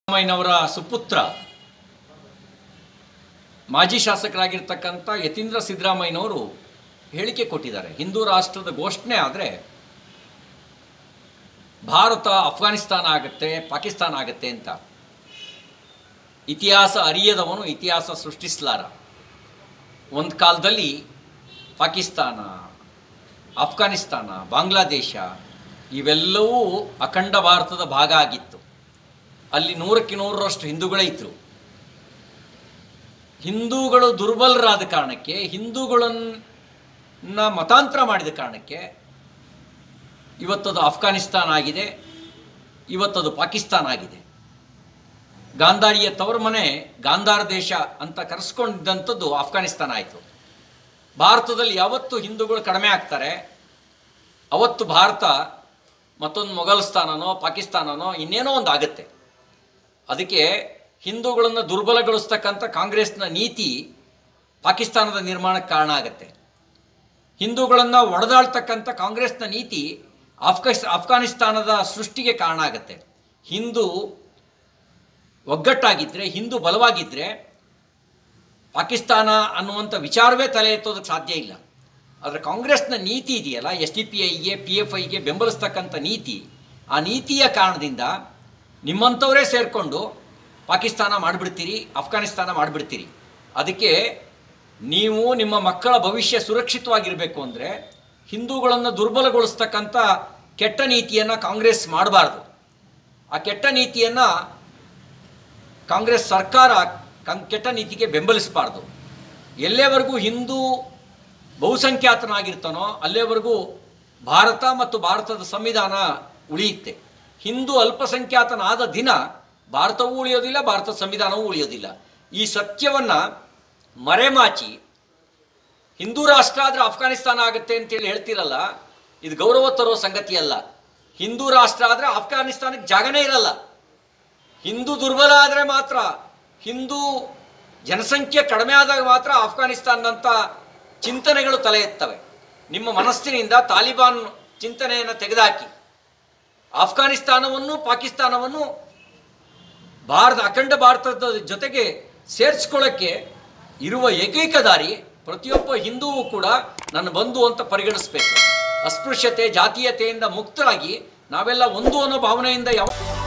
ಸಿದ್ದರಾಮಯ್ಯನವರ ಸುಪುತ್ರ ಮಾಜಿ ಶಾಸಕರಾಗಿರ್ತಕ್ಕಂಥ ಯತೀಂದ್ರ ಸಿದ್ದರಾಮಯ್ಯನವರು ಹೇಳಿಕೆ ಕೊಟ್ಟಿದ್ದಾರೆ ಹಿಂದೂ ರಾಷ್ಟ್ರದ ಘೋಷಣೆ ಆದರೆ ಭಾರತ ಅಫ್ಘಾನಿಸ್ತಾನ ಆಗುತ್ತೆ ಪಾಕಿಸ್ತಾನ ಆಗುತ್ತೆ ಅಂತ ಇತಿಹಾಸ ಅರಿಯದವನು ಇತಿಹಾಸ ಸೃಷ್ಟಿಸಲಾರ ಒಂದು ಕಾಲದಲ್ಲಿ ಪಾಕಿಸ್ತಾನ ಅಫ್ಘಾನಿಸ್ತಾನ ಬಾಂಗ್ಲಾದೇಶ ಇವೆಲ್ಲವೂ ಅಖಂಡ ಭಾರತದ ಭಾಗ ಆಗಿತ್ತು ಅಲ್ಲಿ ನೂರಕ್ಕೆ ನೂರರಷ್ಟು ಹಿಂದೂಗಳೇ ಇದ್ದರು ಹಿಂದೂಗಳು ದುರ್ಬಲರಾದ ಕಾರಣಕ್ಕೆ ಹಿಂದೂಗಳನ್ನ ಮತಾಂತರ ಮಾಡಿದ ಕಾರಣಕ್ಕೆ ಇವತ್ತದು ಅಫ್ಘಾನಿಸ್ತಾನ ಆಗಿದೆ ಇವತ್ತದು ಪಾಕಿಸ್ತಾನ ಆಗಿದೆ ಗಾಂಧಾರಿಯ ತವರ ಮನೆ ಗಾಂಧಾರ ದೇಶ ಅಂತ ಕರೆಸ್ಕೊಂಡಿದ್ದಂಥದ್ದು ಅಫ್ಘಾನಿಸ್ತಾನ ಆಯಿತು ಭಾರತದಲ್ಲಿ ಯಾವತ್ತು ಹಿಂದೂಗಳು ಕಡಿಮೆ ಆಗ್ತಾರೆ ಅವತ್ತು ಭಾರತ ಮತ್ತೊಂದು ಮೊಘಲ್ಸ್ತಾನನೋ ಪಾಕಿಸ್ತಾನನೋ ಇನ್ನೇನೋ ಒಂದು ಆಗುತ್ತೆ ಅದಕ್ಕೆ ಹಿಂದೂಗಳನ್ನು ದುರ್ಬಲಗೊಳಿಸ್ತಕ್ಕಂಥ ಕಾಂಗ್ರೆಸ್ನ ನೀತಿ ಪಾಕಿಸ್ತಾನದ ನಿರ್ಮಾಣಕ್ಕೆ ಕಾರಣ ಆಗುತ್ತೆ ಹಿಂದೂಗಳನ್ನು ಒಡೆದಾಳ್ತಕ್ಕಂಥ ಕಾಂಗ್ರೆಸ್ನ ನೀತಿ ಅಫ್ಘಾಸ್ ಅಫ್ಘಾನಿಸ್ತಾನದ ಸೃಷ್ಟಿಗೆ ಕಾರಣ ಆಗುತ್ತೆ ಹಿಂದೂ ಒಗ್ಗಟ್ಟಾಗಿದ್ದರೆ ಹಿಂದೂ ಬಲವಾಗಿದ್ದರೆ ಪಾಕಿಸ್ತಾನ ಅನ್ನುವಂಥ ವಿಚಾರವೇ ತಲೆ ಎತ್ತೋದಕ್ಕೆ ಸಾಧ್ಯ ಇಲ್ಲ ಆದರೆ ಕಾಂಗ್ರೆಸ್ನ ನೀತಿ ಇದೆಯಲ್ಲ ಎಸ್ ಡಿ ಪಿ ಐಗೆ ಪಿ ಎಫ್ ಐಗೆ ಬೆಂಬಲಿಸ್ತಕ್ಕಂಥ ನೀತಿ ಆ ನೀತಿಯ ಕಾರಣದಿಂದ ನಿಮ್ಮಂಥವರೇ ಸೇರಿಕೊಂಡು ಪಾಕಿಸ್ತಾನ ಮಾಡಿಬಿಡ್ತೀರಿ ಅಫ್ಘಾನಿಸ್ತಾನ ಮಾಡಿಬಿಡ್ತೀರಿ ಅದಕ್ಕೆ ನೀವು ನಿಮ್ಮ ಮಕ್ಕಳ ಭವಿಷ್ಯ ಸುರಕ್ಷಿತವಾಗಿರಬೇಕು ಅಂದರೆ ಹಿಂದೂಗಳನ್ನು ದುರ್ಬಲಗೊಳಿಸ್ತಕ್ಕಂಥ ಕೆಟ್ಟ ನೀತಿಯನ್ನು ಕಾಂಗ್ರೆಸ್ ಮಾಡಬಾರ್ದು ಆ ಕೆಟ್ಟ ನೀತಿಯನ್ನು ಕಾಂಗ್ರೆಸ್ ಸರ್ಕಾರ ಕಂ ಕೆಟ್ಟ ನೀತಿಗೆ ಬೆಂಬಲಿಸಬಾರ್ದು ಎಲ್ಲೇವರೆಗೂ ಹಿಂದೂ ಬಹುಸಂಖ್ಯಾತನಾಗಿರ್ತಾನೋ ಅಲ್ಲೇವರೆಗೂ ಭಾರತ ಮತ್ತು ಭಾರತದ ಸಂವಿಧಾನ ಉಳಿಯುತ್ತೆ ಹಿಂದೂ ಅಲ್ಪಸಂಖ್ಯಾತನಾದ ದಿನ ಭಾರತವೂ ಉಳಿಯೋದಿಲ್ಲ ಭಾರತದ ಸಂವಿಧಾನವೂ ಉಳಿಯೋದಿಲ್ಲ ಈ ಸತ್ಯವನ್ನು ಮರೆಮಾಚಿ ಹಿಂದೂ ರಾಷ್ಟ್ರ ಆದರೆ ಅಫ್ಘಾನಿಸ್ತಾನ ಆಗುತ್ತೆ ಅಂತೇಳಿ ಹೇಳ್ತಿರಲ್ಲ ಇದು ಗೌರವ ತರೋ ಸಂಗತಿ ಅಲ್ಲ ಹಿಂದೂ ರಾಷ್ಟ್ರ ಆದರೆ ಅಫ್ಘಾನಿಸ್ತಾನಕ್ಕೆ ಜಾಗನೇ ಇರಲ್ಲ ಹಿಂದೂ ದುರ್ಬಲ ಆದರೆ ಮಾತ್ರ ಹಿಂದೂ ಜನಸಂಖ್ಯೆ ಕಡಿಮೆ ಆದಾಗ ಮಾತ್ರ ಅಫ್ಘಾನಿಸ್ತಾನದಂಥ ಚಿಂತನೆಗಳು ತಲೆ ಎತ್ತವೆ ನಿಮ್ಮ ಮನಸ್ಸಿನಿಂದ ತಾಲಿಬಾನ್ ಚಿಂತನೆಯನ್ನು ತೆಗೆದುಹಾಕಿ ಅಫ್ಘಾನಿಸ್ತಾನವನ್ನು ಪಾಕಿಸ್ತಾನವನ್ನು ಭಾರತ ಅಖಂಡ ಭಾರತದ ಜೊತೆಗೆ ಸೇರಿಸ್ಕೊಳ್ಳೋಕ್ಕೆ ಇರುವ ಏಕೈಕ ದಾರಿ ಪ್ರತಿಯೊಬ್ಬ ಹಿಂದೂವು ಕೂಡ ನನ್ನ ಬಂಧು ಅಂತ ಪರಿಗಣಿಸಬೇಕು ಅಸ್ಪೃಶ್ಯತೆ ಜಾತೀಯತೆಯಿಂದ ಮುಕ್ತರಾಗಿ ನಾವೆಲ್ಲ ಒಂದು ಅನ್ನೋ ಭಾವನೆಯಿಂದ ಯಾವ